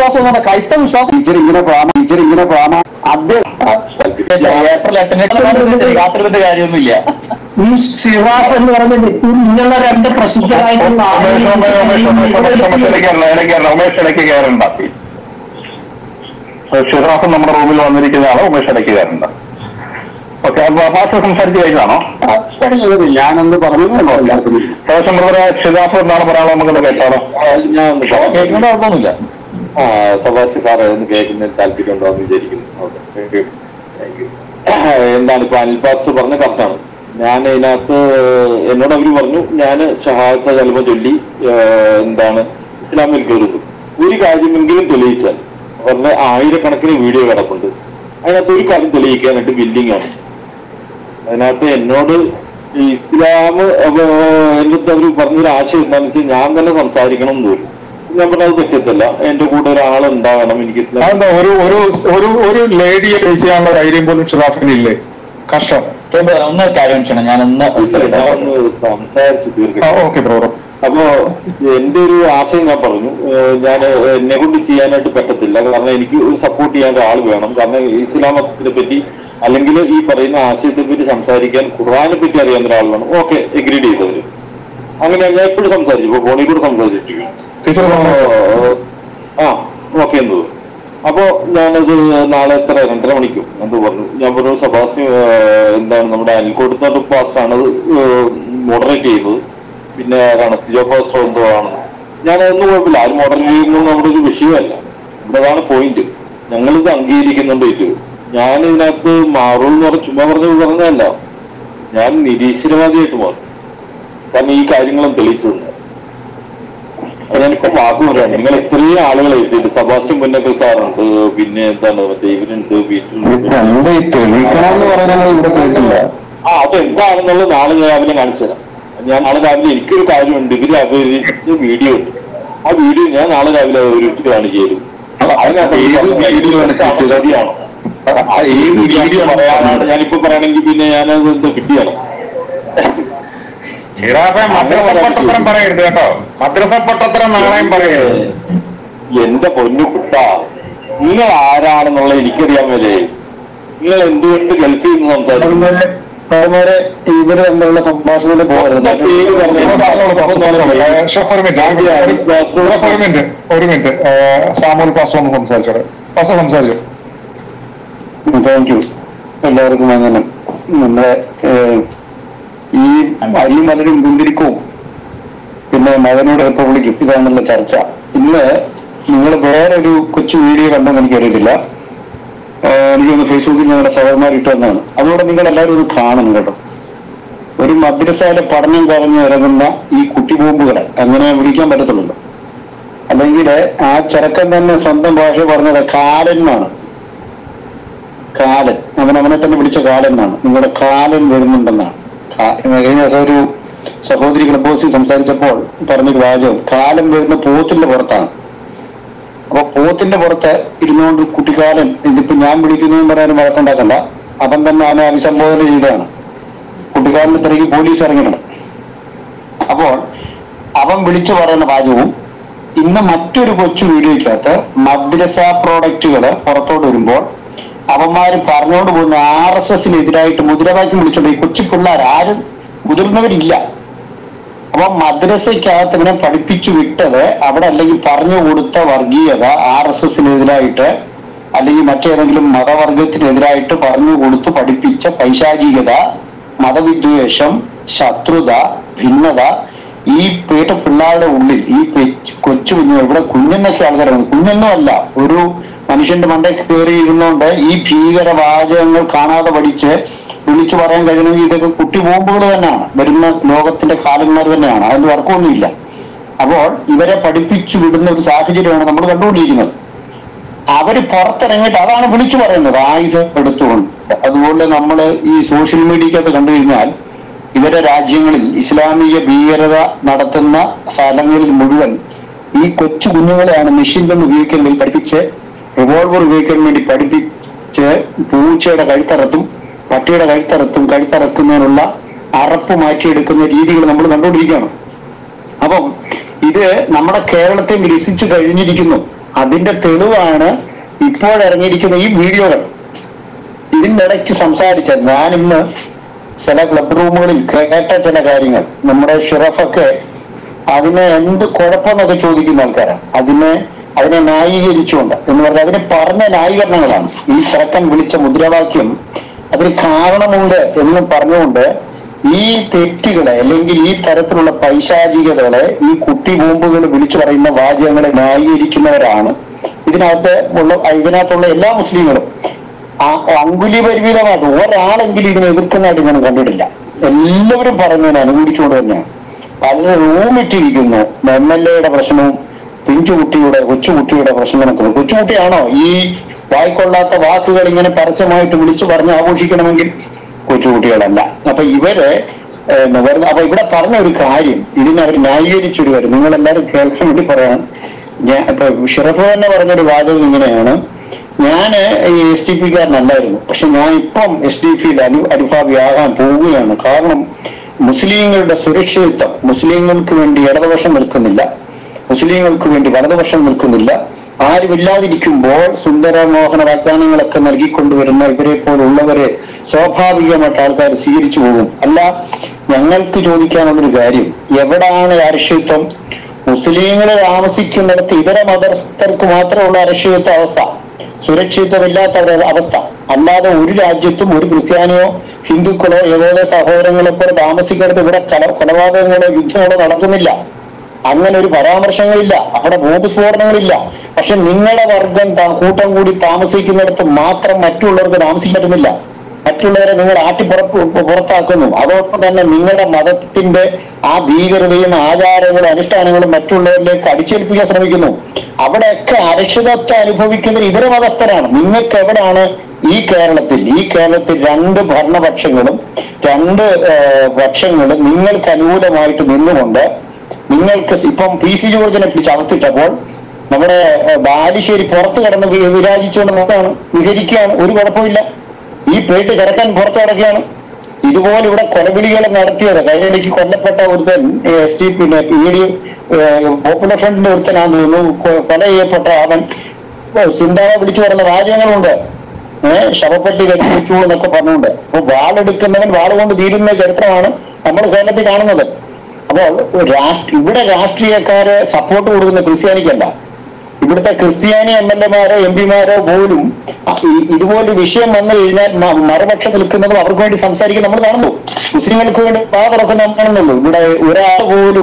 വിശ്വാസം എന്ന് പറഞ്ഞാൽ ക്രൈസ്തവ വിശ്വാസം ടീച്ചർ ഇങ്ങനെ പോകാം ടീച്ചർ ഇങ്ങനെ പോകാം അദ്ദേഹം ഏപ്രിൽ എട്ടിന് യാത്രയുടെ കാര്യമൊന്നുമില്ല ഈ ഷിറാഫ് എന്ന് പറയുന്ന വ്യക്തി നിങ്ങളുടെ രണ്ട് പ്രസിദ്ധരായിട്ടുള്ള ഉമേഷ് ഇടയ്ക്ക് കയറണ്ട ഷിറാഫ് നമ്മുടെ റൂമിൽ വന്നിരിക്കുന്നതാണ് ഉമേഷ് ഇടയ്ക്ക് കയറണ്ട ഓക്കെ അപ്പൊ ഭാഷ സംസാരിച്ച് കഴിഞ്ഞാണോ ഞാനൊന്ന് പറഞ്ഞു എല്ലാവർക്കും ശേഷം ബ്രദറെ ഷിറാഫ് എന്താണ് പറയാനുള്ളത് നമുക്കൊന്ന് കേട്ടാലോ ഞാൻ കേൾക്കേണ്ട കുഴപ്പമൊന്നുമില്ല ആ സഭാഷ് സാറ് ഒന്ന് കേൾക്കുന്നതിന് താല്പര്യമുണ്ടോ എന്ന് വിചാരിക്കുന്നു okay thank you thank you എന്താണ് ഇപ്പൊ അനിൽ പാസ്റ്റർ പറഞ്ഞ കറക്റ്റാണ് ഞാൻ ഇതിനകത്ത് എന്നോട് അവര് പറഞ്ഞു ഞാൻ ഷഹാദത്ത കൽമ ചൊല്ലി ഏഹ്, എന്താണ് ഇസ്ലാമിൽ കയറുന്നു ഒരു കാര്യമെങ്കിലും തെളിയിച്ചാൽ അവരുടെ ആയിരക്കണക്കിന് വീഡിയോ കിടപ്പുണ്ട് അതിനകത്ത് ഒരു കാര്യം തെളിയിക്കാനായിട്ട് ബില്ലിംഗ് ആണ് അതിനകത്ത് എന്നോട് ഈ ഇസ്ലാം അപ്പൊ എന്റെ അടുത്ത് അവർ പറഞ്ഞൊരു ആശയം എന്താണെന്ന് വെച്ചാൽ ഞാൻ തന്നെ സംസാരിക്കണം എന്ന് തോന്നി ഞാൻ പറഞ്ഞത് തെറ്റത്തല്ല എന്റെ കൂടെ ഒരാളുണ്ടാകണം എനിക്ക് ഇസ്ലാം അതെന്താ ഒരു ഒരു ഒരു ഒരു ലേഡിയെ ഫേസ് ചെയ്യാനുള്ള ധൈര്യം പോലും ഷിറാഫിനില്ലേ കഷ്ടം കേട്ടോ, ഒന്ന് കാര്യം ചെയ്യണം ഞാൻ ഒന്ന് ഞാൻ ഒന്ന് സംസാരിച്ച് തീർക്കട്ടെ ഓക്കെ ബ്രദർ അപ്പോ എന്റെ ഒരു ആശയം ഞാൻ പറഞ്ഞു ഞാൻ എന്നെ കൊണ്ട് ചെയ്യാനായിട്ട് പറ്റത്തില്ല കാരണം എനിക്ക് ഒരു സപ്പോർട്ട് ചെയ്യാൻ ഒരാൾ വേണം കാരണം ഇസ്ലാം മതത്തിനെ പറ്റി അല്ലെങ്കിൽ ഈ പറയുന്ന ആശയത്തെ പറ്റി സംസാരിക്കാൻ ഖുർആനെ പറ്റി അറിയാവുന്ന ഒരാൾ വേണം ഓക്കെ എഗ്രീഡ് ചെയ്തവര് അങ്ങനെ ഞാൻ എപ്പോഴും സംസാരിച്ചു ഇപ്പൊ ഫോണിൽ കൂടെ സംസാരിച്ചിരിക്കും ടീച്ചർ ആ ഓക്കെ എന്ന് തോന്നുന്നു അപ്പോ ഞാനത് നാളെ എത്ര രണ്ടര മണിക്കും എന്ത് പറഞ്ഞു ഞാൻ പറഞ്ഞു സബാസ്റ്റി എന്താണ് നമ്മുടെ അനിൽക്കോട്ട് പാസ്റ്റാണ് അത് മോഡറേറ്റ് ചെയ്യുന്നത് പിന്നെ ആരാണ് സിജോ പാസ്റ്റർ എന്തോ ആണ് ഞാനതൊന്നും കുഴപ്പമില്ല ആരും മോഡറേറ്റ് ചെയ്യുന്നത് നമ്മുടെ ഒരു വിഷയമല്ല നമ്മുടെ അതാണ് പോയിന്റ് ഞങ്ങളിത് അംഗീകരിക്കുന്നുണ്ട് ഇത് ഞാൻ ഇതിനകത്ത് മാറും എന്ന് പറഞ്ഞ് ചുമ്മാ പറഞ്ഞു പറഞ്ഞതല്ല ഞാൻ നിരീശ്വരവാദിയായിട്ട് മാറും കാരണം ഈ കാര്യങ്ങളും തെളിയിച്ചു തന്നെ ഞാനിപ്പോ വാക്ക് പറയാണ് നിങ്ങൾ ഇത്രയും ആളുകളെ എത്തിയിട്ട് സബാസ്റ്റ്യൻ മുന്നൊക്കെ സാറുണ്ട് പിന്നെ എന്താണ് മറ്റേ ഇവരുണ്ട് വീട്ടിലുണ്ട് എന്ത് തെളിയിക്കണമെന്ന് പറയുന്നത് ഇവിടെ കേട്ടില്ല ആ അത് എന്താണെന്നുള്ളത് നാളെ ഞാൻ രാവിലെ കാണിച്ചു തരാം ഞാൻ നാളെ രാവിലെ എനിക്കൊരു കാര്യമുണ്ട് ഇവര് അവതരിച്ച വീഡിയോ ഉണ്ട് ആ വീഡിയോ ഞാൻ നാളെ രാവിലെ അവതരിച്ച് കാണിച്ചു തരും അതിനകത്ത് ഏത് വീഡിയോ ശരിയാണോ ഏത് വീഡിയോ പറയാനാണ് ഞാനിപ്പോ പറയണമെങ്കിൽ പിന്നെ ഞാനത് എന്താ കിട്ടിയാണ് ഷിറാഫെ മദ്രസ പൊട്ടത്തരം പറയരുത് കേട്ടോ മദ്രസ പൊട്ടത്തരം നാളെയും പറയരുത് എന്റെ പൊന്നു കുട്ട നിങ്ങൾ ആരാണെന്നുള്ള എനിക്കറിയാൻ മേലേ നിങ്ങൾ എന്തുകൊണ്ട് ഗൾഫിൽ നിന്ന് സംസാരിക്കുന്നു അതുപോലെ ഇവര് തമ്മിലുള്ള സംഭാഷണത്തിൽ പോകരുത് എന്താ പേര് പറഞ്ഞത്? ഷെഫ് ഒരു മിനിറ്റ് ഷെഫ് ഒരു മിനിറ്റ് ഒരു മിനിറ്റ് സാമൂൽ പാസ്റ്റർ ഒന്ന് സംസാരിച്ചോടെ പാസ്റ്റർ സംസാരിച്ചു താങ്ക് യു എല്ലാവർക്കും വന്ദനം നമ്മുടെ ഏഹ്, ഈ അരിയും മലരും കുന്തിരിക്കവും പിന്നെ മകനോട് റിപ്പബ്ലിക്കും ഇതാണല്ലോ ചർച്ച ഇന്ന് നിങ്ങൾ വേറൊരു കൊച്ചു വീഡിയോ കണ്ടെന്ന് എനിക്കറിയത്തില്ല ഏഹ്, എനിക്കൊന്ന് ഫേസ്ബുക്കിൽ ഞങ്ങളുടെ സഹോദരന്മാർ ഇട്ടുവന്നാണ് അതുകൊണ്ട് നിങ്ങൾ എല്ലാവരും ഒന്ന് കാണണം കേട്ടോ ഒരു മദ്രസയിലെ പഠനം കഴിഞ്ഞ് ഇറങ്ങുന്ന ഈ കുട്ടി ബോംബുകളെ അങ്ങനെ വിളിക്കാൻ പറ്റത്തുള്ളൂ അല്ലെങ്കിൽ ആ ചെറുക്കൻ തന്നെ സ്വന്തം ഭാഷ പറഞ്ഞത് കാലന്മാണ് കാലൻ അവൻ അവനെ തന്നെ വിളിച്ച കാലൻ എന്നാണ് നിങ്ങളുടെ കാലൻ വരുന്നുണ്ടെന്നാണ് കാ- കഴിഞ്ഞ ദിവസം ഒരു സഹോദരി ക്ലബോസി സംസാരിച്ചപ്പോൾ പറഞ്ഞൊരു വാചകം കാലം വരുന്ന പോത്തിന്റെ പുറത്താണ് അപ്പൊ പോത്തിന്റെ പുറത്ത് ഇരുന്നുകൊണ്ട് കുട്ടിക്കാലൻ ഇതിപ്പോ ഞാൻ വിളിക്കുന്നതും പറയാനും വഴക്കുണ്ടാക്കണ്ട അവൻ തന്നെ അവനെ അഭിസംബോധന ചെയ്തതാണ് കുട്ടിക്കാലിന്റെ തിരക്ക് പോലീസ് ഇറങ്ങിയിട്ടുണ്ട് അപ്പോൾ അവൻ വിളിച്ചു പറയുന്ന വാചകവും ഇന്ന് മറ്റൊരു കൊച്ചു വീഡിയോയ്ക്കകത്ത് മദ്രസ പ്രോഡക്റ്റുകൾ പുറത്തോട്ട് വരുമ്പോൾ അവന്മാര് പറഞ്ഞുകൊണ്ട് പോകുന്ന ആർ എസ് എസിനെതിരായിട്ട് മുദ്രാവാക്യം വിളിച്ചോണ്ട് ഈ കൊച്ചു പിള്ളേർ ആരും മുതിർന്നവരില്ല അപ്പൊ മദ്രസയ്ക്കകത്ത് ഇവനെ പഠിപ്പിച്ചു വിട്ടത് അവിടെ അല്ലെങ്കിൽ പറഞ്ഞു കൊടുത്ത വർഗീയത ആർ എസ് എസിനെതിരായിട്ട് അല്ലെങ്കിൽ മറ്റേതെങ്കിലും മതവർഗത്തിനെതിരായിട്ട് പറഞ്ഞു കൊടുത്ത് പഠിപ്പിച്ച പൈശാചികത മതവിദ്വേഷം ശത്രുത ഭിന്നത ഈ പേട്ട പിള്ളേരുടെ ഉള്ളിൽ ഈ പെച്ച് കൊച്ചു കുഞ്ഞു ഇവിടെ കുഞ്ഞെന്നൊക്കെ ആൾക്കാരാണ് കുഞ്ഞൊന്നും അല്ല ഒരു മനുഷ്യന്റെ മണ്ടയിൽ കയറി ഇരുന്നുകൊണ്ട് ഈ ഭീകരവാചകങ്ങൾ കാണാതെ പഠിച്ച് വിളിച്ചു പറയാൻ കഴിയണമെങ്കിൽ ഇതൊക്കെ കുട്ടി ബോംബുകൾ തന്നെയാണ് വരുന്ന ലോകത്തിന്റെ കാലന്മാർ തന്നെയാണ് അതിന് തർക്കമൊന്നുമില്ല അപ്പോൾ ഇവരെ പഠിപ്പിച്ചു വിടുന്ന ഒരു സാഹചര്യമാണ് നമ്മൾ കണ്ടുകൊണ്ടിരിക്കുന്നത് അവര് പുറത്തിറങ്ങിയിട്ട് അതാണ് വിളിച്ചു പറയുന്നത് ആയുധം എടുത്തുകൊണ്ട് അതുപോലെ നമ്മൾ ഈ സോഷ്യൽ മീഡിയക്കകത്ത് കണ്ടു കഴിഞ്ഞാൽ ഇവരെ രാജ്യങ്ങളിൽ ഇസ്ലാമിക ഭീകരത നടത്തുന്ന സ്ഥലങ്ങളിൽ മുഴുവൻ ഈ കൊച്ചു കുഞ്ഞുങ്ങളെയാണ് മെഷീൻ ഗൺ ഉപയോഗിക്കാൻ വേണ്ടി പഠിപ്പിച്ച് റിവോൾവർ ഉപയോഗിക്കാൻ വേണ്ടി പഠിപ്പിച്ച് പൂച്ചയുടെ കഴുത്തറത്തും പട്ടിയുടെ കഴുത്തറത്തും കഴുത്തറക്കുന്നതിനുള്ള അറപ്പ് മാറ്റിയെടുക്കുന്ന രീതികൾ നമ്മൾ കണ്ടുകൊണ്ടിരിക്കുകയാണ് അപ്പം ഇത് നമ്മുടെ കേരളത്തെ നിരസിച്ചു കഴിഞ്ഞിരിക്കുന്നു അതിന്റെ തെളിവാണ് ഇപ്പോഴിറങ്ങിയിരിക്കുന്ന ഈ വീഡിയോകൾ ഇതിന്റെ ഇടയ്ക്ക് സംസാരിച്ച ഞാൻ ഇന്ന് ചില ക്ലബ് റൂമുകളിൽ കേട്ട ചില കാര്യങ്ങൾ നമ്മുടെ ഷിറഫൊക്കെ അതിനെ എന്ത് കുഴപ്പമെന്നൊക്കെ ചോദിക്കുന്ന ആൾക്കാരാണ് അതിനെ അതിനെ ന്യായീകരിച്ചുകൊണ്ട് എന്ന് പറഞ്ഞാൽ അതിന് പറഞ്ഞ ന്യായീകരണങ്ങളാണ് ഈ ചെറുക്കൻ വിളിച്ച മുദ്രാവാക്യം അതിന് കാരണമുണ്ട് എന്ന് പറഞ്ഞുകൊണ്ട് ഈ തെറ്റുകളെ അല്ലെങ്കിൽ ഈ തരത്തിലുള്ള പൈശാചികതകളെ ഈ കുട്ടി ബോംബുകൾ വിളിച്ചു പറയുന്ന വാചകങ്ങളെ ന്യായീകരിക്കുന്നവരാണ് ഇതിനകത്ത് ഉള്ള ഇതിനകത്തുള്ള എല്ലാ മുസ്ലിങ്ങളും ആ അങ്കുലി പരിമിതമായിട്ട് ഒരാളെങ്കിലും ഇതിനെ എതിർക്കുന്നതായിട്ട് ഞാൻ കണ്ടിട്ടില്ല എല്ലാവരും പറയുന്നതിനെ അനുകൂലിച്ചുകൊണ്ട് തന്നെയാണ് പലരും റൂമിട്ടിരിക്കുന്നു എം എൽ എയുടെ പ്രശ്നവും പിഞ്ചുകുട്ടിയുടെ കൊച്ചുകുട്ടിയുടെ പ്രശ്നം നടക്കുന്നു കൊച്ചുകുട്ടിയാണോ ഈ വായിക്കൊള്ളാത്ത വാക്കുകൾ ഇങ്ങനെ പരസ്യമായിട്ട് വിളിച്ചു പറഞ്ഞ് ആഘോഷിക്കണമെങ്കിൽ കൊച്ചുകുട്ടികളല്ല അപ്പൊ ഇവര് ഏഹ്, വെറുതെ അപ്പൊ ഇവിടെ പറഞ്ഞ ഒരു കാര്യം ഇതിനെ അവർ ന്യായീകരിച്ചൊരു കാര്യം നിങ്ങൾ എല്ലാവരും കേൾക്കാൻ വേണ്ടി പറയാൻ ഞാൻ ഇപ്പൊ ഷിറഫ് തന്നെ പറഞ്ഞൊരു വാദം ഇങ്ങനെയാണ് ഞാൻ ഈ എസ് ഡി പിക്കാരനല്ലായിരുന്നു പക്ഷെ ഞാൻ ഇപ്പം എസ് ഡി പിയിൽ അനു അനുഭാവിയാകാൻ പോവുകയാണ് കാരണം മുസ്ലിങ്ങളുടെ സുരക്ഷിതത്വം മുസ്ലിങ്ങൾക്ക് വേണ്ടി ഇടതുപക്ഷം നിൽക്കുന്നില്ല മുസ്ലിങ്ങൾക്ക് വേണ്ടി വലതുപക്ഷം നിൽക്കുന്നില്ല ആരുമില്ലാതിരിക്കുമ്പോൾ സുന്ദരമോഹന വാഗ്ദാനങ്ങളൊക്കെ നൽകിക്കൊണ്ടുവരുന്ന ഇവരെ പോലുള്ളവരെ സ്വാഭാവികമായിട്ട് ആൾക്കാർ സ്വീകരിച്ചു പോകും അല്ല ഞങ്ങൾക്ക് ചോദിക്കാനുള്ളൊരു കാര്യം എവിടാണ് അരക്ഷിത്വം മുസ്ലിങ്ങൾ താമസിക്കുന്നിടത്ത് ഇതര മതസ്ഥർക്ക് മാത്രമുള്ള അരക്ഷിത്വ അവസ്ഥ സുരക്ഷിതമില്ലാത്ത ഒരു അവസ്ഥ അല്ലാതെ ഒരു രാജ്യത്തും ഒരു ക്രിസ്ത്യാനിയോ ഹിന്ദുക്കളോ ഏതോലെ സഹോദരങ്ങളെ പോലെ താമസിക്കുന്നിടത്ത് ഇവിടെ കല- കൊലപാതകങ്ങളോ യുദ്ധങ്ങളോ നടക്കുന്നില്ല അങ്ങനെ ഒരു പരാമർശങ്ങളില്ല അവിടെ ബോംബ് സ്ഫോടനങ്ങളില്ല പക്ഷെ നിങ്ങളുടെ വർഗം ത- കൂട്ടം കൂടി താമസിക്കുന്നിടത്ത് മാത്രം മറ്റുള്ളവർക്ക് താമസിക്കാൻ പറ്റുന്നില്ല മറ്റുള്ളവരെ നിങ്ങൾ ആട്ടിപ്പുറപ്പ് പുറത്താക്കുന്നു അതോടൊപ്പം തന്നെ നിങ്ങളുടെ മതത്തിന്റെ ആ ഭീകരതയും ആചാരങ്ങളും അനുഷ്ഠാനങ്ങളും മറ്റുള്ളവരിലേക്ക് അടിച്ചേൽപ്പിക്കാൻ ശ്രമിക്കുന്നു അവിടെയൊക്കെ അരക്ഷിതത്വം അനുഭവിക്കുന്ന ഇതര മതസ്ഥരാണ് നിങ്ങൾക്ക് എവിടെയാണ് ഈ കേരളത്തിൽ ഈ കേരളത്തിൽ രണ്ട് ഭരണപക്ഷങ്ങളും രണ്ട് ഏഹ്, പക്ഷങ്ങളും നിങ്ങൾക്ക് അനുകൂലമായിട്ട് നിന്നുകൊണ്ട് നിങ്ങൾക്ക് ഇപ്പം പി സി ജോർജിനെ പിടിച്ച് അകത്തിട്ടപ്പോൾ നമ്മുടെ ഏഹ്, ബാലുശ്ശേരി പുറത്ത് കിടന്ന് വി- വിരാജിച്ചുകൊണ്ട് നോക്കുകയാണ് വിഹരിക്കുകയാണ് ഒരു കുഴപ്പമില്ല ഈ പേട്ട് ചെറുക്കൻ പുറത്ത് കിടക്കുകയാണ് ഇതുപോലെ ഇവിടെ കൊലവിളികൾ നടത്തിയത് കഴിഞ്ഞിടയ്ക്ക് കൊല്ലപ്പെട്ട ഒരുത്തൻ എസ് ടി പിന്നെ പി ഡി പോപ്പുലർ ഫ്രണ്ടിന്റെ ഒരുത്തനാന്ന് തോന്നുന്നു കൊ- കൊല ചെയ്യപ്പെട്ട അവൻ സിന്താവ വിളിച്ചു പറയുന്ന രാജ്യങ്ങളുണ്ട് ഏഹ് ശവപ്പെട്ടി കരിച്ചു എന്നൊക്കെ പറഞ്ഞുകൊണ്ട് അപ്പൊ വാളെടുക്കുന്നവൻ വാളുകൊണ്ട് തീരുന്ന ചരിത്രമാണ് നമ്മൾ കേരളത്തിൽ കാണുന്നത് അപ്പോൾ രാഷ്ട്ര ഇവിടെ രാഷ്ട്രീയക്കാര് സപ്പോർട്ട് കൊടുക്കുന്ന ക്രിസ്ത്യാനിക്കല്ല ഇവിടുത്തെ ക്രിസ്ത്യാനി എം എൽ എമാരോ എം പിമാരോ പോലും അ- ഈ- ഇതുപോലെ വിഷയം വന്നു കഴിഞ്ഞാൽ മ- മറുപക്ഷം നിൽക്കുന്നതും അവർക്ക് വേണ്ടി സംസാരിക്കും നമ്മൾ കാണുന്നു മുസ്ലിങ്ങൾക്ക് വേണ്ടി പാ തുറക്കുന്ന കാണുന്നുള്ളൂ ഇവിടെ ഒരാൾ പോലും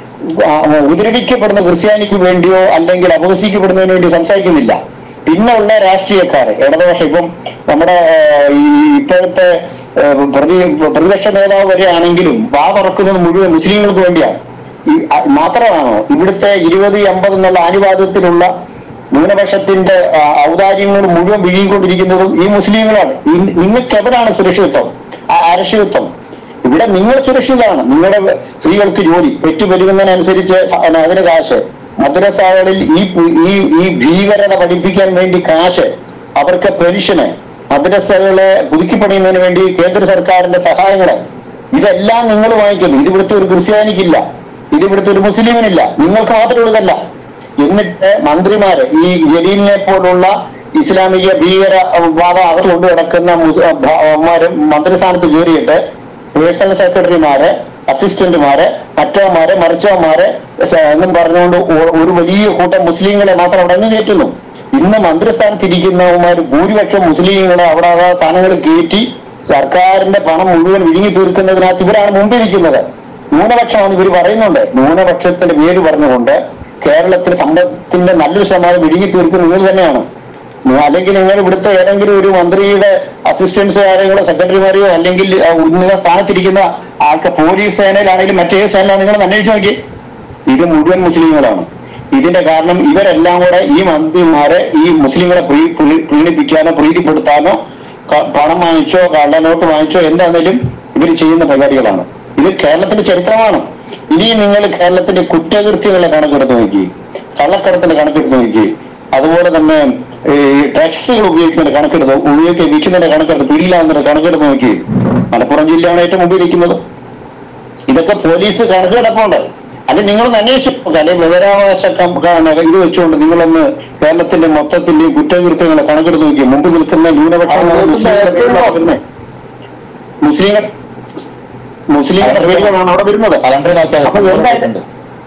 ആ, ഉപദ്രവിക്കപ്പെടുന്ന ക്രിസ്ത്യാനിക്ക് വേണ്ടിയോ അല്ലെങ്കിൽ അപഹസിക്കപ്പെടുന്നതിന് വേണ്ടി സംസാരിക്കുന്നില്ല പിന്നെ ഉള്ള രാഷ്ട്രീയക്കാര് ഇടതുപക്ഷം ഇപ്പം നമ്മുടെ ആ, ഈ ഇപ്പോഴത്തെ ആ, പ്രതി പ്രതിപക്ഷ നേതാവ് വരെയാണെങ്കിലും വാ തുറക്കുന്നത് മുഴുവൻ മുസ്ലിങ്ങൾക്ക് വേണ്ടിയാണ് ഈ അ- മാത്രമാണോ ഇവിടുത്തെ ഇരുപത് എൺപത് എന്നുള്ള ആനുപാതത്തിലുള്ള ന്യൂനപക്ഷത്തിന്റെ ആ, ഔദാര്യങ്ങൾ മുഴുവൻ വിഴുങ്ങിക്കൊണ്ടിരിക്കുന്നതും ഈ മുസ്ലിങ്ങളാണ് ഈ- നിങ്ങൾക്ക് എവിടാണ് സുരക്ഷിതത്വം ആ അരക്ഷിതത്വം ഇവിടെ നിങ്ങൾ സുരക്ഷിതമാണ് നിങ്ങളുടെ സ്ത്രീകൾക്ക് ജോലി പെറ്റുപെരുകുന്നതിനനുസരിച്ച് അ- അതിന് കാശ് മദ്രസകളിൽ ഈ പു- ഈ ഈ ഭീകരത പഠിപ്പിക്കാൻ വേണ്ടി കാശ് അവർക്ക് പെൻഷന് മദ്രസകളെ പുതുക്കിപ്പണിയുന്നതിന് വേണ്ടി കേന്ദ്ര സർക്കാരിന്റെ സഹായങ്ങള് ഇതെല്ലാം നിങ്ങൾ വാങ്ങിക്കുന്നു ഇത് ഇവിടുത്തെ ഒരു ക്രിസ്ത്യാനിക്കില്ല ഇത് ഇവിടുത്തെ ഒരു മുസ്ലിമിനില്ല നിങ്ങൾക്ക് മാത്രമേ ഉള്ളതല്ല എന്നിട്ട് മന്ത്രിമാര് ഈ ജലീലിനെ പോലുള്ള ഇസ്ലാമിക ഭീകര വാദം അവർ കൊണ്ടു കിടക്കുന്ന മുസ്- ഭ- അവന്മാര് മന്ത്രിസ്ഥാനത്ത് കയറിയിട്ട് പേഴ്സണൽ സെക്രട്ടറിമാര് അസിസ്റ്റന്റുമാര് മറ്റവന്മാര് മറിച്ചവന്മാര് സ- എന്നും പറഞ്ഞുകൊണ്ട് ഒ- ഒരു വലിയ കൂട്ടം മുസ്ലിങ്ങളെ മാത്രം അവിടെ അങ്ങ് കയറ്റുന്നു ഇന്ന് മന്ത്രിസ്ഥാനത്തിരിക്കുന്നവന്മാർ ഭൂരിപക്ഷം മുസ്ലിങ്ങളെ അവിടെ ആ സ്ഥാനങ്ങൾ കയറ്റി സർക്കാരിന്റെ പണം മുഴുവൻ വിഴുങ്ങി തീർക്കുന്നതിനകത്ത് ഇവരാണ് മുമ്പിരിക്കുന്നത് ന്യൂനപക്ഷമാണ് ഇവർ പറയുന്നുണ്ട് ന്യൂനപക്ഷത്തിന്റെ പേര് പറഞ്ഞുകൊണ്ട് കേരളത്തിൽ സമ്പത്തിന്റെ നല്ലൊരു ശതമാനം വിഴുങ്ങി തീർക്കുന്നത് നിങ്ങൾ തന്നെയാണ് നി- അല്ലെങ്കിൽ നിങ്ങൾ ഇവിടുത്തെ ഏതെങ്കിലും ഒരു മന്ത്രിയുടെ അസിസ്റ്റൻസ് കാര്യങ്ങളോ സെക്രട്ടറിമാരെയോ അല്ലെങ്കിൽ ആ, ഉന്നത സ്ഥാനത്തിരിക്കുന്ന ആൾക്ക് പോലീസ് സേനയിലാണെങ്കിലും മറ്റേത് സേനയിലാണ് നിങ്ങൾ അന്വേഷിച്ച് നോക്കി ഇത് മുഴുവൻ മുസ്ലിങ്ങളാണ് ഇതിന്റെ കാരണം ഇവരെല്ലാം കൂടെ ഈ മന്ത്രിമാരെ ഈ മുസ്ലിങ്ങളെ പ്രീ- പ്രീ- പ്രീണിപ്പിക്കാനോ പ്രീതിപ്പെടുത്താനോ ക- പണം വാങ്ങിച്ചോ കള്ളനോട്ട് വാങ്ങിച്ചോ എന്താണെങ്കിലും ഇവർ ചെയ്യുന്ന പരിപാടികളാണ് ഇത് കേരളത്തിന്റെ ചരിത്രമാണ് ഇനിയും നിങ്ങൾ കേരളത്തിന്റെ കുറ്റകൃത്യങ്ങളുടെ കണക്കെടുത്ത് നോക്കി കള്ളക്കടത്തിന്റെ കണക്കെടുത്ത് നോക്കി അതുപോലെ തന്നെ ഈ ഡ്രഗ്സുകൾ ഉപയോഗിക്കുന്നതിന്റെ കണക്കെടുത്ത് ഉപയോഗിക്കുക വിൽക്കുന്നതിന്റെ കണക്കെടുത്ത് പിടിയിലാവുന്നതിന്റെ കണക്കെടുത്ത് നോക്കി മലപ്പുറം ജില്ലയാണ് ഏറ്റവും മുമ്പിൽ ഇരിക്കുന്നത് ഇതൊക്കെ പോലീസ് കണക്ക് കിടപ്പുണ്ട് അല്ലെ നിങ്ങളൊന്ന് അന്വേഷിച്ചു നോക്കുക അല്ലെ വിവരാവകാശ കം- ക- ഇത് വെച്ചുകൊണ്ട് നിങ്ങളൊന്ന് കേരളത്തിന്റെ മൊത്തത്തിന്റെ കുറ്റകൃത്യങ്ങളെ കണക്കെടുത്ത് നോക്കി മുമ്പ് നിൽക്കുന്ന ന്യൂനപക്ഷങ്ങളായ മുസ്ലിങ്ങളെ മുസ്ലിങ്ങൾ മുസ്ലിങ്ങളുടെ പേരുകളാണ് അവിടെ വരുന്നത് കലണ്ടറിൽ നോക്കിയാൽ അപ്പൊ എന്താ- ഉണ്ട്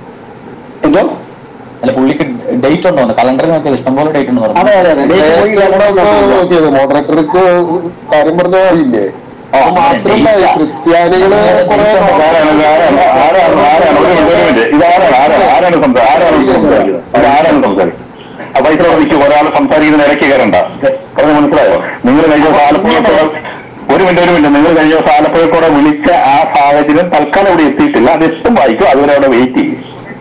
എന്തോ അല്ല പുള്ളിക്ക് ഡേറ്റ് ഉണ്ടോ കലണ്ടറിൽ നോക്കിയാൽ ഇഷ്ടംപോലെ ഡേറ്റ് ഉണ്ട് പറഞ്ഞു അതെ അതെ അതെ ഡേറ്റ് പോയി നോക്കിയത് മോഡറേറ്റർക്ക് കാര്യം പറഞ്ഞ കാര്യമില്ലേ ആ, മാത്രമല്ല ഈ ഡേറ്റ്. ക്രിസ്ത്യാനികള് കുറെ ആരാണ് ഇത് ആരാണ് ആരാണ് ആരാണ് ഒരു മിനിറ്റ് ഒരു മിനിറ്റ് ഇതാരാണ് ആരാണ് ആരാണ് സംസാ ആരാണ് സംസാരിക്കുന്നത് ഇത് ആരാണ് സംസാരിക്കുന്നത് അപ്പൊ ഇത്ര എനിക്ക് ഒരാൾ സംസാരിക്കുന്ന ഇടയ്ക്ക് കയറണ്ട പറഞ്ഞ് മനസ്സിലായോ നിങ്ങൾ കഴിഞ്ഞ ദിവസം ആലപ്പുഴക്കൂടെ ഒരു മിനിറ്റ് ഒരു മിനിറ്റ് നിങ്ങൾ കഴിഞ്ഞ ദിവസം ആലപ്പുഴക്കൂടെ വിളിച്ച ആ സാഹചര്യം തൽക്കാലം ഇവിടെ എത്തിയിട്ടില്ല അത് എത്തും വായിക്കും അതുവരെ അവിടെ വെയിറ്റ് ചെയ്യും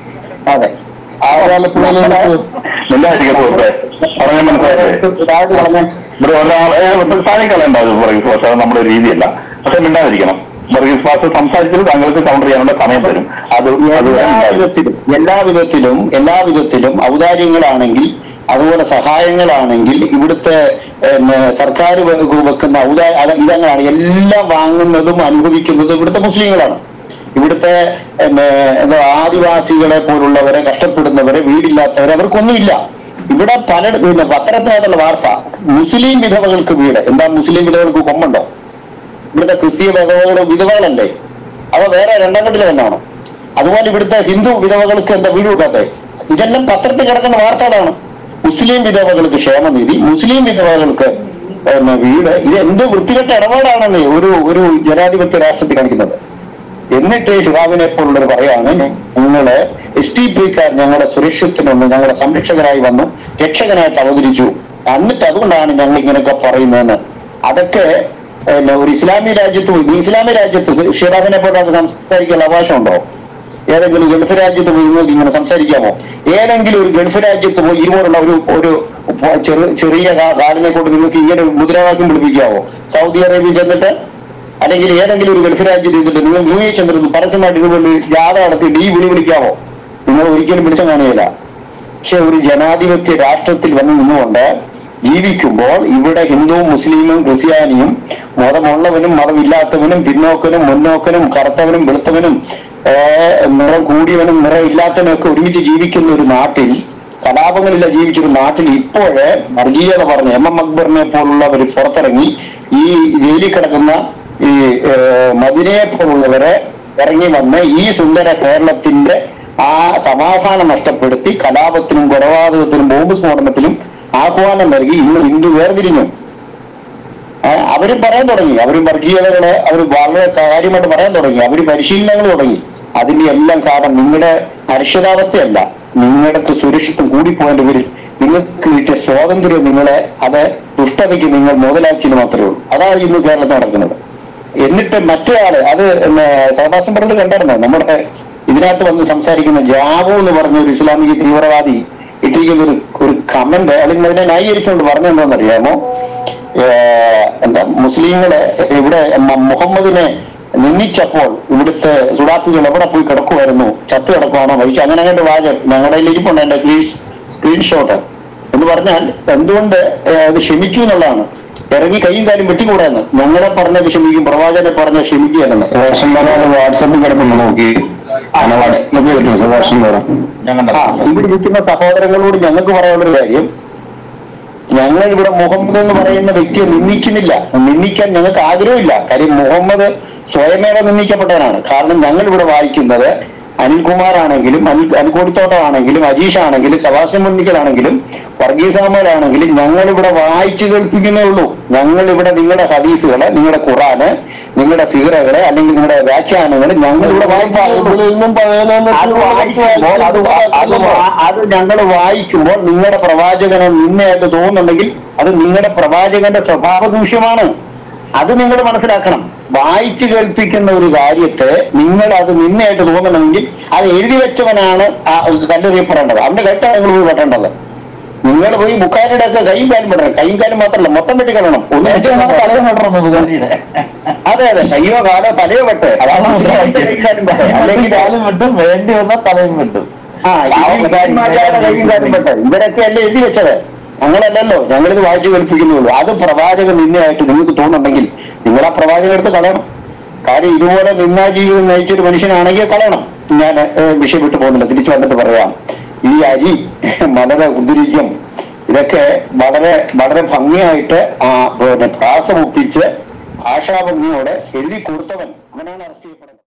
അതെ ആ കാലപ്പുഴയിൽ ഇല്ലായിരിക്കും സുഹൃത്തെ പറഞ്ഞ മനസ്സിലായില്ലേ ഇതായിട്ട് കളഞ്ഞ ഇവിടെ ഒരാൾ താഴേക്കളയണ്ട അത് വർഗീസ് പാസ് അത് നമ്മുടെ രീതിയല്ല പക്ഷെ മിണ്ടാതിരിക്കണം വർഗീസ് പാസ് സംസാരിച്ചത് താങ്കൾക്ക് കൗണ്ടർ ചെയ്യാനുള്ള സമയം തരും അത് അത് എല്ലാ വിധത്തിലും എല്ലാ വിധത്തിലും എല്ലാ വിധത്തിലും ഔദാര്യങ്ങളാണെങ്കിൽ അതുപോലെ സഹായങ്ങളാണെങ്കിൽ ഇവിടുത്തെ പിന്നെ, സർക്കാർ വെ- വെക്കുന്ന ഔദാ അത് ഇതങ്ങളാണ് എല്ലാം വാങ്ങുന്നതും അനുഭവിക്കുന്നതും ഇവിടുത്തെ മുസ്ലിങ്ങളാണ് ഇവിടുത്തെ പിന്നെ, എന്താ ആദിവാസികളെ പോലുള്ളവരെ കഷ്ടപ്പെടുന്നവരെ വീടില്ലാത്തവരെ അവർക്കൊന്നുമില്ല ഇവിടെ പല പിന്നെ പത്രത്തിനകത്തുള്ള വാർത്ത മുസ്ലിം വിധവകൾക്ക് വീട് എന്താ മുസ്ലിം വിധവകൾക്ക് കൊമ്പുണ്ടോ ഇവിടുത്തെ ക്രിസ്തീയ വിധവകൾ വിധവകളല്ലേ അതോ വേറെ രണ്ടാം കെട്ടിൽ തന്നെയാണോ അതുപോലെ ഇവിടുത്തെ ഹിന്ദു വിധവകൾക്ക് എന്താ വീട് കൊടുക്കാത്തത് ഇതെല്ലാം പത്രത്തിൽ കിടക്കുന്ന വാർത്തകളാണ് മുസ്ലിം വിധവകൾക്ക് ക്ഷേമനിധി മുസ്ലിം വിധവകൾക്ക് പിന്നെ വീട് ഇത് എന്ത് വൃത്തികെട്ട ഇടപാടാണെന്ന് ഒരു ഒരു ജനാധിപത്യ രാഷ്ട്രത്തിൽ കാണിക്കുന്നത് എന്നിട്ട് ഷിഹാബിനെ പോലുള്ളവർ പറയാണ് ഞങ്ങള് എസ് ടി പിക്കാർ ഞങ്ങളുടെ സുരക്ഷിതത്തിനൊന്ന് ഞങ്ങളുടെ സംരക്ഷകരായി വന്നു രക്ഷകനായിട്ട് അവതരിച്ചു എന്നിട്ട് അതുകൊണ്ടാണ് ഞങ്ങൾ ഇങ്ങനെയൊക്കെ പറയുന്നതെന്ന് അതൊക്കെ പിന്നെ ഒരു ഇസ്ലാമിക രാജ്യത്ത് പോയി ഇസ്ലാമിക രാജ്യത്ത് ഷിഹാബിനെ പോലെ സംസാരിക്കാനുള്ള അവകാശമുണ്ടോ ഏതെങ്കിലും ഗൾഫ് രാജ്യത്ത് പോയി നിങ്ങൾക്ക് ഇങ്ങനെ സംസാരിക്കാമോ ഏതെങ്കിലും ഒരു ഗൾഫ് രാജ്യത്ത് പോയി ഇതുപോലുള്ള ഒരു ഒരു ചെറു ചെറിയ കാ- കാലിനെ കൊണ്ട് നിങ്ങൾക്ക് ഇങ്ങനെ ഒരു മുദ്രാവാക്യം പിടിപ്പിക്കാവോ സൗദി അറേബ്യ ചെന്നിട്ട് അല്ലെങ്കിൽ ഏതെങ്കിലും ഒരു ഗൾഫ് രാജ്യത്ത് ഇരുന്നിട്ട് നിങ്ങൾ യു എ ചെന്നിരുന്നു പരസ്യമായിട്ട് ഇതുപോലെ ജാഥ നടത്തിയിട്ട് ഈ വിളി വിളിക്കാമോ നിങ്ങൾ ഒരിക്കലും പിടിച്ച കാണുകയില്ല പക്ഷെ ഒരു ജനാധിപത്യ രാഷ്ട്രത്തിൽ വന്ന് നിന്നുകൊണ്ട് ജീവിക്കുമ്പോൾ ഇവിടെ ഹിന്ദുവും മുസ്ലിമും ക്രിസ്ത്യാനിയും മതമുള്ളവനും മതമില്ലാത്തവനും പിന്നോക്കനും മുന്നോക്കനും കറുത്തവനും വെളുത്തവനും ഏർ, നിറം കൂടിയവനും നിറം ഇല്ലാത്തവനും ഒക്കെ ഒരുമിച്ച് ജീവിക്കുന്ന ഒരു നാട്ടിൽ കലാപങ്ങളില്ല ജീവിച്ചൊരു നാട്ടിൽ ഇപ്പോഴ് വർഗീയത പറഞ്ഞ് എം എം അക്ബറിനെ പോലുള്ളവർ പുറത്തിറങ്ങി ഈ ജയിലിൽ കിടക്കുന്ന ഈ ഏർ, മദിനയെ പോലുള്ളവരെ ഇറങ്ങി വന്ന് ഈ സുന്ദര കേരളത്തിന്റെ ആ സമാധാനം നഷ്ടപ്പെടുത്തി കലാപത്തിനും കൊലപാതകത്തിനും ബോംബ് സ്ഫോടനത്തിനും ആഹ്വാനം നൽകി ഇന്ന് ഹിന്ദു വേർതിരിഞ്ഞു ഏ, അവരും പറയാൻ തുടങ്ങി അവരും വർഗീയതകള് അവർ വളരെ കാര്യമായിട്ട് പറയാൻ തുടങ്ങി അവര് പരിശീലനങ്ങൾ തുടങ്ങി അതിന്റെ എല്ലാം കാരണം നിങ്ങളുടെ അരക്ഷിതാവസ്ഥയല്ല നിങ്ങളുടെ സുരക്ഷിതം കൂടിപ്പോയതിന്റെ പേരിൽ നിങ്ങൾക്ക് കിട്ടിയ സ്വാതന്ത്ര്യം നിങ്ങളെ അത് ദുഷ്ടതയ്ക്ക് നിങ്ങൾ മുതലാക്കിയെന്ന് മാത്രമേ ഉള്ളൂ അതാണ് ഇന്ന് കേരളത്തിൽ നടക്കുന്നത് എന്നിട്ട് മറ്റൊരാള് അത് സഹവാസം പറഞ്ഞത് കണ്ടായിരുന്നോ നമ്മുടെ ഇതിനകത്ത് വന്ന് സംസാരിക്കുന്ന ജാവു എന്ന് പറഞ്ഞ ഒരു ഇസ്ലാമിക തീവ്രവാദി ഇട്ടിരിക്കുന്ന ഒരു ഒരു കമന്റ് അല്ലെങ്കിൽ അതിനെ ന്യായീകരിച്ചുകൊണ്ട് പറഞ്ഞെന്താണെന്നറിയാമോ ഏഹ് എന്താ മുസ്ലിങ്ങളെ ഇവിടെ മ- മുഹമ്മദിനെ നിന്ദിച്ചപ്പോൾ ഇവിടുത്തെ സുഡാപ്പികൾ എവിടെ പോയി കിടക്കുമായിരുന്നു ചത്തു കിടക്കുവാണോ മരിച്ചു അങ്ങനെ അങ്ങനെ വാചകം ഞങ്ങളുടെ കയ്യിൽ ഇരിപ്പുണ്ട് എന്റെ പ്ലീസ് സ്ക്രീൻഷോട്ട് എന്ന് പറഞ്ഞാൽ എന്തുകൊണ്ട് ഏഹ് അത് ക്ഷമിച്ചു എന്നുള്ളതാണ് ഇറങ്ങി കൈയും കാര്യം വെട്ടിക്കൂടാന്ന് ഞങ്ങളെ പറഞ്ഞത് ക്ഷമിക്കും പ്രവാചകനെ പറഞ്ഞ ക്ഷമിക്കുകയല്ലെന്ന് സുഭാഷൻ പറയാതെ വാട്സാപ്പിൽ കിടക്കുന്നു നോക്കി അങ്ങനെ വാട്സാപ്പിൽ പറ്റും സുഭാഷൻ പറയാം ഞാൻ ആ കണ്ടത് ഇവിടെ ഇരിക്കുന്ന സഹോദരങ്ങളോട് ഞങ്ങൾക്ക് പറയാനുള്ളൊരു കാര്യം ഞങ്ങൾ ഇവിടെ മുഹമ്മദ് എന്ന് പറയുന്ന വ്യക്തിയെ നിന്ദിക്കുന്നില്ല നിന്ദിക്കാൻ ഞങ്ങൾക്ക് ആഗ്രഹമില്ല കാര്യം മുഹമ്മദ് സ്വയമേവ നിന്ദിക്കപ്പെട്ടവനാണ് കാരണം ഞങ്ങൾ ഇവിടെ വായിക്കുന്നത് അനിൽകുമാർ ആണെങ്കിലും അനിൽ അനിൽക്കോടിത്തോട്ടമാണെങ്കിലും അജീഷ് ആണെങ്കിലും സവാസ്യം മുന്നിക്കലാണെങ്കിലും വർഗീസാമലാണെങ്കിലും ഞങ്ങൾ ഇവിടെ വായിച്ചു കേൾപ്പിക്കുന്നേ ഉള്ളൂ ഞങ്ങൾ ഇവിടെ നിങ്ങളുടെ ഹദീസുകളെ നിങ്ങളുടെ ഖുറാന് നിങ്ങളുടെ സിഗറകളെ അല്ലെങ്കിൽ നിങ്ങളുടെ വ്യാഖ്യാനങ്ങൾ ഞങ്ങൾ ഇവിടെ വായിക്കാറുള്ളൂ ഇന്നും പഴയ അത് വായിക്കുമ്പോൾ അത് വാ- അത് വാ- അത് ഞങ്ങൾ വായിക്കുമ്പോൾ നിങ്ങളുടെ പ്രവാചകനെ നിന്നയായിട്ട് തോന്നുന്നുണ്ടെങ്കിൽ അത് നിങ്ങളുടെ പ്രവാചകന്റെ സ്വഭാവ ദൂഷ്യമാണ് അത് നിങ്ങൾ മനസ്സിലാക്കണം വായിച്ചു കേൾപ്പിക്കുന്ന ഒരു കാര്യത്തെ നിങ്ങൾ അത് നിന്നയായിട്ട് തോന്നണമെങ്കിൽ അത് എഴുതി വെച്ചവനാണ് ആ കല്ലെറിയപ്പെടേണ്ടത് അവന്റെ കെട്ടാണ് നിങ്ങൾ പോയി വെട്ടേണ്ടത് നിങ്ങൾ പോയി ബുക്കാരിയുടെ ഒക്കെ കൈയും കാലും പെടണം കൈയും കാലും മാത്രമല്ല മൊത്തം വെട്ടിക്കളയണം ഒന്നും തലയും വെട്ടണം ബുഖാരിയുടെ അതെ അതെ കയ്യോ കാലോ തലയോ വെട്ട് അതാണ് കൈയും കാലും വെട്ട്. അല്ലെങ്കിൽ അല്ലെങ്കിൽ കാലും വെട്ടും വേണ്ടി വന്നാൽ തലയും വെട്ടും ആ ഇവരൊക്കെ അല്ലേ എഴുതി വെച്ചത് ഞങ്ങളല്ലല്ലോ ഞങ്ങളിത് വായിച്ചു കേൾപ്പിക്കുന്നുള്ളൂ അത് പ്രവാചകൻ നിന്നെയായിട്ട് നിങ്ങൾക്ക് തോന്നുന്നുണ്ടെങ്കിൽ നിങ്ങൾ ആ പ്രവാചകൻ എടുത്ത് കളയണം കാര്യം ഇതുപോലെ നിന്നാ ജീവിതം നയിച്ചൊരു മനുഷ്യനാണെങ്കിൽ കളയണം ഞാൻ ഏഹ്, വിഷയം വിട്ടു പോകുന്നില്ല തിരിച്ചു വന്നിട്ട് പറയാം ഈ അരി വളരെ ഉതിരിക്കും ഇതൊക്കെ വളരെ വളരെ ഭംഗിയായിട്ട് ആ പിന്നെ പ്രാസം ഒപ്പിച്ച് ഭാഷാഭംഗിയോടെ എഴുതി കൊടുത്തവൻ അവനാണ് അറസ്റ്റ് ചെയ്യപ്പെടുന്നത്